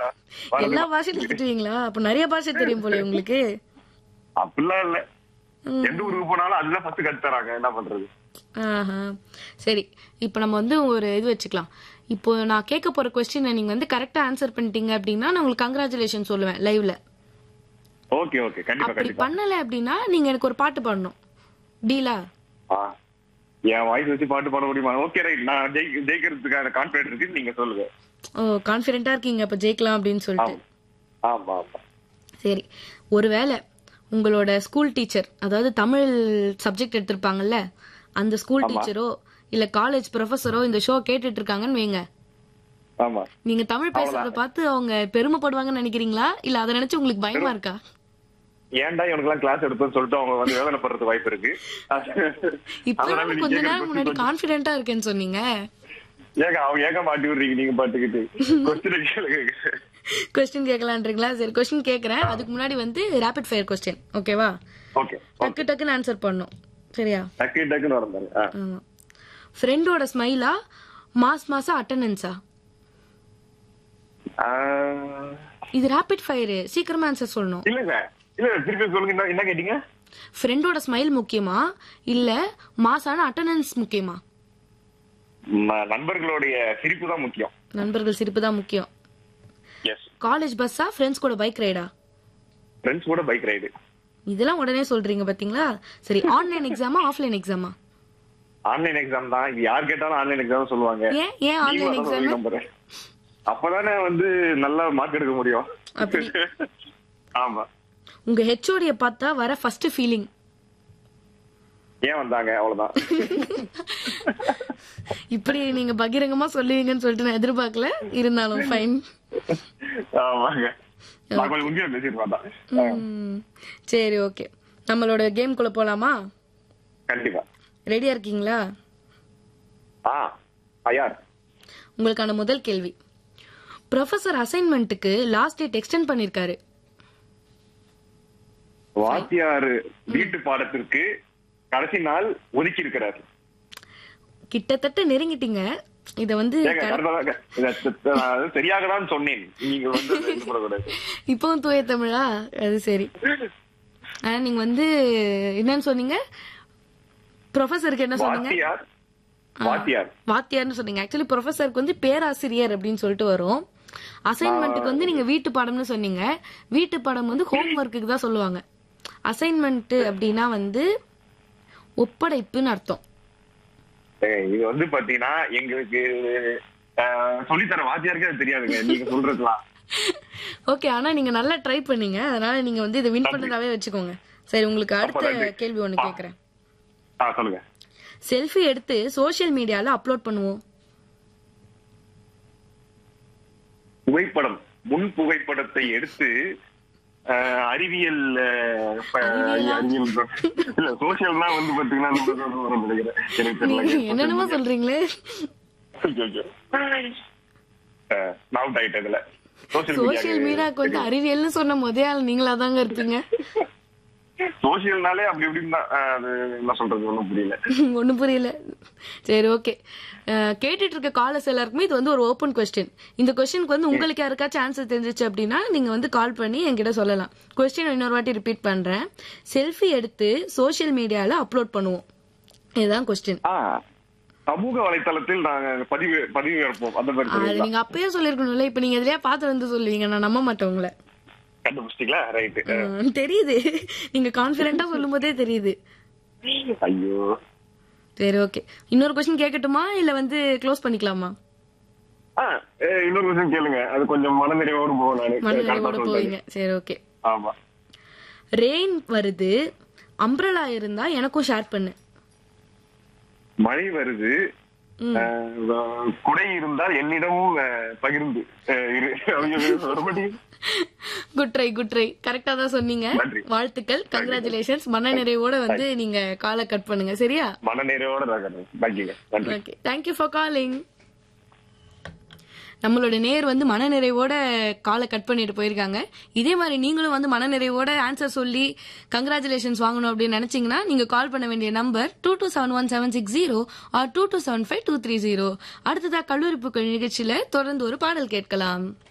வருது. எல்லா பாஷையிலும் திட்டுவீங்களா அப்ப நிறைய பாஷை தெரியும் போல உங்களுக்கு அப்படிலாம் இல்ல எந்த ஊருக்கு போனாலும் அதுதான் ஃபர்ஸ்ட் கத்து தராங்க என்ன பண்றது ஆஹா சரி இப்போ நம்ம வந்து ஒரு இது வச்சுக்கலாம் இப்போ நான் கேட்க போற கொஸ்டினை நீங்க வந்து கரெக்டா ஆன்சர் பண்ணிட்டீங்க அப்படின்னா நான் உங்களுக்கு கங்க்ராச்சுலேஷன் சொல்லுவேன் லைவ்ல ஓகே ஓகே கண்டிப்பா அப்படி கண்டிப்பா பண்ணல அப்படின்னா நீங்க எனக்கு ஒரு பாட்டு பாடணும் டீலா ஆ. என் வாய்ஸ் வச்சு பாட்டு பாட முடியுமா ஓகே ரைட் நான் ஜெயி- ஜெயிக்கிறதுக்கான கான்பிடன்ட் இருக்கு நீங்க சொல்லுங்க ஓ கான்ஃபிடென்ட்டா இருக்கீங்க அப்ப ஜெயிக்கலாம் அப்படின்னு சொல்லிட்டு ஆமா ஆமா ஆமா சரி ஒருவேளை உங்களோட ஸ்கூல் டீச்சர் அதாவது தமிழ் சப்ஜெக்ட் எடுத்திருப்பாங்கல்ல அந்த ஸ்கூல் டீச்சரோ இல்ல காலேஜ் ப்ரொஃபஸரோ இந்த ஷோ கேட்டுட்டு இருக்காங்கன்னு வைங்க ஆமா நீங்க தமிழ் பேசுறத பார்த்து அவங்க பெருமைப்படுவாங்கன்னு நினைக்கிறீங்களா இல்ல அதை நினைச்சு உங்களுக்கு பயமா இருக்கா ஏன்டா இவனுக்கு எல்லாம் கிளாஸ் எடுப்பேன்னு சொல்லிட்டு அவங்க வந்து வேதனைப்படுறது வாய்ப்பு இருக்கு அதனால இப்பதான் நீ கொஞ்ச கேக்குற நேரம் question முன்னாடி கொஞ்சம் கான்பிடென்ட்டா இருக்கேன்னு சொன்னீங்க ஏங்க அவங்க ஏங்க மாட்டி விடுறீங்க நீங்க பாட்டுக்கிட்டு கொஸ்டின் கேளுங்க கொஸ்டின் கேட்கலான்றீங்களா சரி கொஸ்டின் கேக்குறேன் அதுக்கு முன்னாடி வந்து ரேபிட் ஃபயர் கொஸ்டின் ஓகேவா ஓகே டக்கு டக்குன்னு ஆன்சர் பண்ணும் சரியா டக்கு டக்குன்னு வரந்தாங்க ஆ. ஆமா ஃப்ரெண்டோட ஸ்மைலா மாஸ் மாசா அட்டண்டன்ஸா ஆ, இது ரேபிட் ஃபயர் சீக்கிரமா ஆன்சர் சொல்லணும் இல்லங்க இல்ல திருப்பி சொல்லுங்க என்ன- என்ன கேட்டீங்க ஃப்ரெண்டோட ஸ்மைல் முக்கியமா இல்ல மாசான அட்டண்டன்ஸ் முக்கியமா ம- நண்பர்களுடைய சிரிப்பு தான் முக்கியம் நண்பர்கள் சிரிப்பு தான் முக்கியம் எஸ் காலேஜ் பஸ்ஸா ஃப்ரெண்ட்ஸ் கூட பைக் ரைடா ஃப்ரெண்ட்ஸ் கூட பைக் ரைடு இதெல்லாம் உடனே சொல்றீங்க பாத்தீங்களா சரி ஆன்லைன் எக்ஸாமா ஆஃப்லைன் எக்ஸாமா ஆன்லைன் எக்ஸாம் தான் இது யார் கேட்டாலும் ஆன்லைன் எக்ஸாம் சொல்லுவாங்க ஏன் ஏன் ஆன்லைன் நீங்களும் அதான் எக்ஸாம் நம்புறேன். அப்பதானே வந்து நல்ல மார்க் எடுக்க முடியும் அப்படி. ஆமா உங்க ஹெச்ஓடிய பார்த்தா வர ஃபர்ஸ்ட் ஃபீலிங் ஏன் வந்தாங்க அவ்வளவுதான் இப்படி நீங்க பகிரங்கமா சொல்லுவீங்கன்னு சொல்லிட்டு நான் எதிர்பார்க்கல இருந்தாலும் ஃபைன் ஆமாங்க நான் கொஞ்சம் உண்மையா பேசிட்டு வந்தேன் சரி ஓகே நம்மளோட கேம் குள்ள போலாமா கண்டிப்பா ரெடியா இருக்கீங்களா ஆ ஐயார் உங்களுக்கான முதல் கேள்வி ப்ரொஃபசர் அசைன்மெண்ட்டுக்கு லாஸ்ட் டேட் எக்ஸ்டெண்ட் பண்ணிருக்காரு வாத்தியார் வீட்டு பாடத்திற்கு கடைசி நாள் ஒதுக்கி இருக்கிறார் கிட்டத்தட்ட நெருங்கிட்டீங்க இத வந்து ஏங்க, correct ஆ தான் இத- இத- நான் சரியாக தான் சொன்னேன் நீங்க வந்து அதை இது பண்ணக்கூடாது. இப்பவும் தூய தமிழா அது சரி ஆனா நீங்க வந்து என்னன்னு சொன்னீங்க ப்ரொஃபசருக்கு என்ன சொன்னீங்க வாத்தியார் வாத்தியார் வாத்தியார்னு சொன்னீங்க ஆக்சுவலி ப்ரொஃபசருக்கு வந்து பேராசிரியர் அப்படின்னு சொல்லிட்டு வரும் அசைன்மெண்ட்டுக்கு வந்து நீங்க வீட்டு பாடம்னு சொன்னீங்க வீட்டு பாடம் வந்து ஹோம் ஒர்க்குக்கு தான் சொல்லுவாங்க அசைன்மெண்ட் அப்படின்னா வந்து ஒப்படைப்புன்னு அர்த்தம் ஏங்க, இது வந்து பாத்தீங்கன்னா எங்களுக்கு அஹ், சொல்லித்தர வாத்தியாருக்கே அது தெரியாதுங்க நீங்க சொல்றதுலாம் ஓகே ஆனா நீங்க நல்லா ட்ரை பண்ணீங்க அதனால நீங்க வந்து இதை வின் பண்ணதாவே வச்சுக்கோங்க சரி உங்களுக்கு அடுத்த நன்றி. கேள்வி ஒண்ணு கேக்குறேன் ஆ சொல்லுங்க செல்ஃபி எடுத்து சோஷியல் மீடியால அப்லோட் பண்ணுவோம் புகைப்படம் முன் புகைப்படத்தை எடுத்து அஹ், அறிவியல் அஹ், ப- அறிவியலா? அறிவியல் இல்ல சோசியல்னா வந்து பாத்தீங்கன்னா நம்ம சொல்றது வரும் நினைக்கிறேன் எனக்கு நீங்க தெரியல என்னென்னமோ சொல்றீங்களே நான் அவுட் ஆயிட்டேன் இதுல சோசியல் சோஷியல் மீடியாக்கு வந்து அறிவியல்னு சொன்ன முதல் ஆள் நீங்களா தாங்க இருப்பீங்க சோசியல்னாலே அப்படி இப்படின்னு தான் அஹ், அது என்ன சொல்றது ஒண்ணும் புரியல ஒண்ணும் புரியல சரி ஓகே கேட்டுட்டு இருக்க காலர்ஸ் எல்லாருக்குமே இது வந்து ஒரு ஓப்பன் கொஸ்டின் இந்த கொஸ்டினுக்கு வந்து உங்களுக்கு யாருக்காச்சும் ஆன்சர் தெரிஞ்சிச்சு அப்படின்னா நீங்க வந்து கால் பண்ணி என்கிட்ட சொல்லலாம் கொஸ்டின் இன்னொரு வாட்டி ரிப்பீட் பண்றேன் செல்ஃபி எடுத்து சோஷியல் மீடியால அப்லோட் பண்ணுவோம் இதுதான் கொஸ்டின் ஆ, சமூக வலைத்தளத்தில் நாங்க பதிவு பதிவு இருப்போம் அந்த மாதிரி அது தெரியுங்களா? நீங்க அப்பயே சொல்லிருக்கணும்ல இப்ப நீங்க எதுலயா பார்த்து வந்து சொல்லுவீங்க நான் நம்ப மாட்டேன் உங்களை கண்டுபிடிச்சிட்டீங்களா ரைட்டு ஆ, தெரியுது நீங்க கான்பிடண்டா சொல்லும் போதே தெரியுது ஐயோ சரி ஓகே இன்னொரு கொஸ்டின் கேட்கட்டுமா இல்ல வந்து க்ளோஸ் பண்ணிக்கலாமா ஆ, ஏ, இன்னொரு விஷயம் கேளுங்க அது கொஞ்சம் மனநிறைவோடு போகும் நானு மனநிறைவோட கரெக்டா சொல்றேன். போவீங்க சரி ஓகே ஆமா ரெயின் வருது அம்ப்ரலா இருந்தா எனக்கும் ஷேர் பண்ணு மழை வருது அஹ், குடை இருந்தால் என்னிடமும் அஹ், பகிர்ந்து அஹ், இரு. ஐயோ, மறுபடியும் குட் ட்ரை குட் ட்ரை கரெக்டா தான் சொன்னீங்க நன்றி. வாழ்த்துக்கள் கங்க்ராச்சுலேஷன்ஸ் மன நிறைவோட வந்து நீங்க காலை கட் பண்ணுங்க சரியா மனநிறைவோட நான் கட்டுறேன். தேங்க்யூங்க நன்றி ஓகே தேங்க்யூ ஃபார் காலிங் நம்மளோட நேர் வந்து மனநிறைவோட காலை கட் பண்ணிட்டு போயிருக்காங்க இதே மாதிரி நீங்களும் வந்து மனநிறைவோட ஆன்சர் சொல்லி கங்க்ராச்சுலேஷன்ஸ் வாங்கணும் அப்படின்னு நினைச்சீங்கன்னா நீங்க கால் பண்ண வேண்டிய number two two seven one seven six zero or two two seven five two three zero அடுத்ததா கல்லூரி புக்கள் நிகழ்ச்சியில தொடர்ந்து ஒரு பாடல் கேட்கலாம்